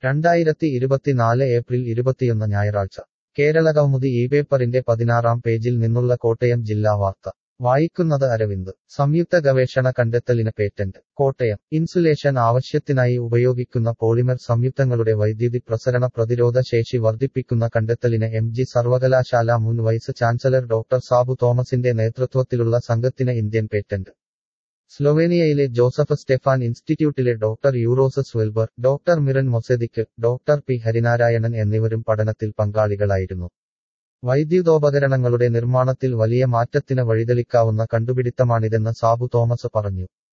രണ്ടായിരത്തി ഇരുപത്തിനാല് ഏപ്രിൽ ഇരുപത്തിയൊന്ന് ഞായറാഴ്ച കേരള കൗമുദി ഈ പേപ്പറിന്റെ പതിനാറാം പേജിൽ നിന്നുള്ള കോട്ടയം ജില്ലാ വാർത്ത വായിക്കുന്നത് അരവിന്ദ് സംയുക്ത ഗവേഷണ കണ്ടെത്തലിന് പേറ്റന്റ് കോട്ടയം ഇൻസുലേഷൻ ആവശ്യത്തിനായി ഉപയോഗിക്കുന്ന പോളിമർ സംയുക്തങ്ങളുടെ വൈദ്യുതി പ്രസരണ പ്രതിരോധ ശേഷി വർദ്ധിപ്പിക്കുന്ന കണ്ടെത്തലിന് എം ജി സർവകലാശാല മുൻ വൈസ് ചാൻസലർ ഡോക്ടർ സാബു തോമസിന്റെ നേതൃത്വത്തിലുള്ള സംഘത്തിന് ഇന്ത്യൻ പേറ്റന്റ് സ്ലൊവേനിയയിലെ ജോസഫ് സ്റ്റെഫാൻ ഇൻസ്റ്റിറ്റ്യൂട്ടിലെ doctor Uros Welber doctor Miran Mozetic doctor P Harinarayanan എന്നിവരും പഠനത്തിൽ പങ്കാളികളായിരുന്നു വൈദ്യുതോപകരണങ്ങളുടെ നിർമ്മാണത്തിൽ വലിയ മാറ്റത്തിന് വഴിതെളിക്കാവുന്ന കണ്ടുപിടിത്തമാണിതെന്ന് സാബു തോമസ് പറഞ്ഞു